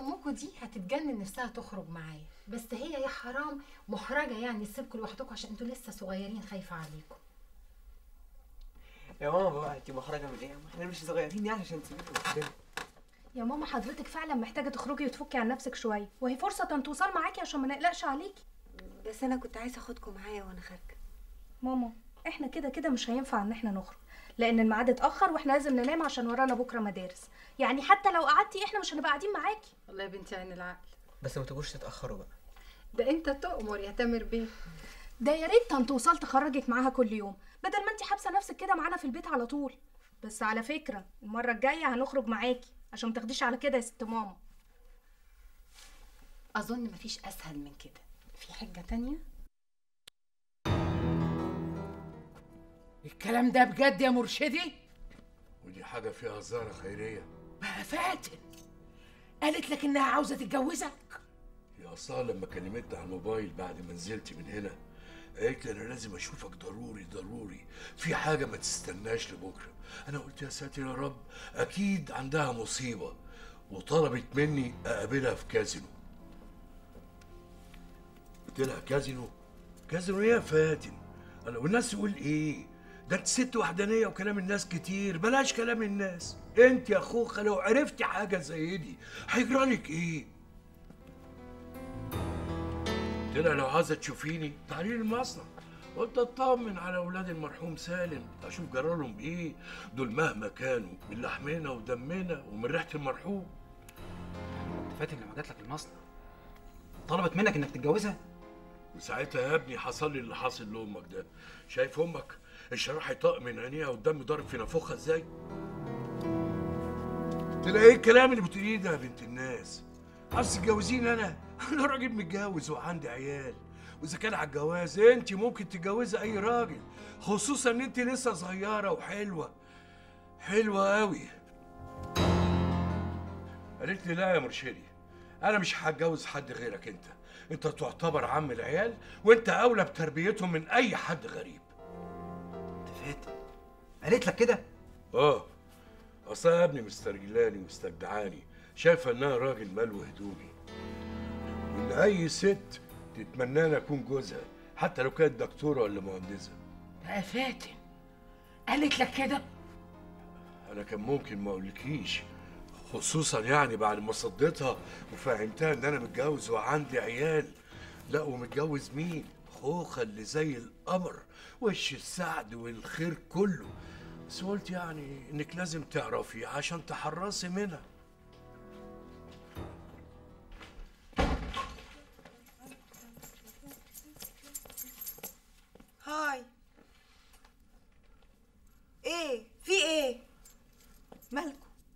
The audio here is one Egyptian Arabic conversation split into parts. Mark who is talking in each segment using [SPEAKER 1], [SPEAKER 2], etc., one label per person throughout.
[SPEAKER 1] امكم دي هتتجنن نفسها تخرج معايا بس هي يا حرام محرجه يعني تسيبكم لوحدكم عشان انتوا لسه صغيرين خايفه عليكم
[SPEAKER 2] يا ماما بقى انت محرجه من ايه؟ احنا مش صغيرين يعني عشان تسيبينا لوحدنا
[SPEAKER 3] يا ماما حضرتك فعلا محتاجه تخرجي وتفكي عن نفسك شويه وهي فرصه تنتوصل معاكي عشان ما نقلقش عليكي
[SPEAKER 4] بس انا كنت عايزه اخدكم معايا وانا خارجه
[SPEAKER 3] ماما احنا كده كده مش هينفع ان احنا نخرج لان الميعاد اتاخر واحنا لازم ننام عشان ورانا بكره مدارس يعني حتى لو قعدتي احنا مش هنبقى قاعدين معاكي
[SPEAKER 1] والله يا بنتي عين العقل
[SPEAKER 2] بس ما تبقوش تتاخروا بقى
[SPEAKER 1] ده انت تؤمر يا تامر بيه
[SPEAKER 3] ده يا ريت طنط وصال تخرجك معاها كل يوم بدل ما انت حابسه نفسك كده معانا في البيت على طول بس على فكره المره الجايه هنخرج معاكي عشان ما تاخديش على كده يا ست ماما
[SPEAKER 1] اظن مفيش اسهل من كده في حاجه تانية
[SPEAKER 5] الكلام ده بجد يا مرشدي
[SPEAKER 6] ودي حاجة فيها زارة خيرية
[SPEAKER 5] بقى فاتن قالت لك انها عاوزه تتجوزك
[SPEAKER 6] يا أصالة لما كلمتني على الموبايل بعد ما نزلت من هنا قالت لي أنا لازم أشوفك ضروري ضروري في حاجة ما تستناش لبكرة أنا قلت يا ساتر يا رب أكيد عندها مصيبة وطلبت مني أقابلها في كازينو قلت لها كازينو كازينو إيه يا فاتن أنا والناس تقول إيه ده انت ست وحدانيه وكلام الناس كتير بلاش كلام الناس انت يا خوخه لو عرفتي حاجه زي دي هيجرالك ايه قلت لها لو عايزه تشوفيني تعالي لي المصنع قلت اطمن على اولاد المرحوم سالم اشوف جرالهم ايه دول مهما كانوا من لحمنا ودمنا ومن ريحه المرحوم
[SPEAKER 7] فاتن لما جات لك المصنع طلبت منك انك تتجوزها
[SPEAKER 6] وساعتها يا ابني حصل لي اللي حاصل لامك ده شايف امك الشراح يطق من عينيها والدم ضارب في نافوخها ازاي تلاقي ايه الكلام اللي بتقوليه ده يا بنت الناس عايز تتجوزيني انا انا راجل متجوز وعندي عيال واذا كان على الجواز انت ممكن تتجوزي اي راجل خصوصا ان انت لسه صغيره وحلوه حلوه قوي قالت لي لا يا مرشدي انا مش هتجوز حد غيرك انت انت تعتبر عم العيال وانت اولى بتربيتهم من اي حد غريب
[SPEAKER 7] فاتن قالت لك كده
[SPEAKER 6] اه اصلا يا ابني مسترجلاني ومستجدعاني شايفه انها راجل ملو هدومي وان اي ست تتمنى أنا اكون جوزها حتى لو كانت دكتوره ولا مهندسه
[SPEAKER 5] بقى فاتن قالت لك كده
[SPEAKER 6] انا كان ممكن ما اقولكيش خصوصا يعني بعد ما صديتها وفهمتها ان انا متجوز وعندي عيال لا ومتجوز مين خوخه اللي زي القمر وش السعد والخير كله بس قلت يعني انك لازم تعرفي عشان تحرصي منها
[SPEAKER 4] هاي ايه في ايه مالكم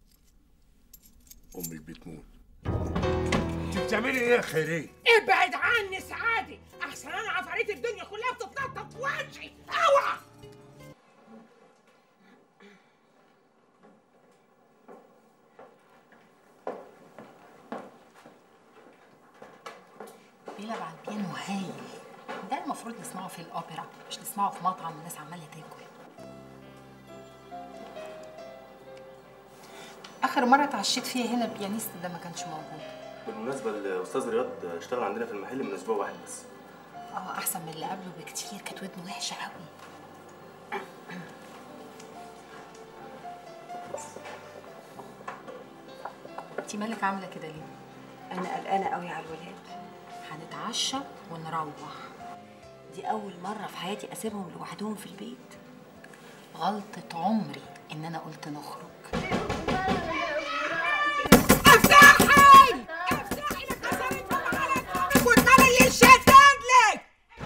[SPEAKER 6] امك بتموت انت بتعملي ايه يا خيريه
[SPEAKER 5] ابعد عني سعادي احسن انا عفاريت الدنيا كلها بتتنطط في وشي اوعى
[SPEAKER 1] بيلعب على البيانو هايل ده المفروض نسمعه في الاوبرا مش نسمعه في مطعم والناس عماله تاكل اخر مره اتعشيت فيها هنا البيانيست ده ما كانش موجود
[SPEAKER 8] بالمناسبة الأستاذ رياض اشتغل عندنا في المحل من أسبوع واحد بس
[SPEAKER 1] اه احسن من اللي قبله بكتير كانت ودنه وحشه قوي انتي مالك عامله كده ليه
[SPEAKER 4] انا قلقانه قوي على الولاد
[SPEAKER 1] هنتعشى ونروح
[SPEAKER 4] دي اول مره في حياتي اسيبهم لوحدهم في البيت
[SPEAKER 1] غلطه عمري ان انا قلت نخرج
[SPEAKER 5] افتحي افتحي لك نظري واتمنى يشتت لك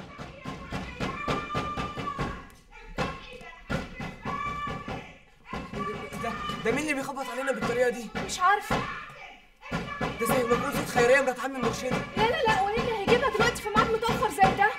[SPEAKER 2] ده ده مين اللي بيخبط علينا بالطريقه دي
[SPEAKER 3] مش عارفه
[SPEAKER 2] ده زي ما يكون صوت خيريه مرات عم المرشده
[SPEAKER 3] لا لا لا وايه اللي هيجيبها دلوقتي في ميعاد متاخر زي ده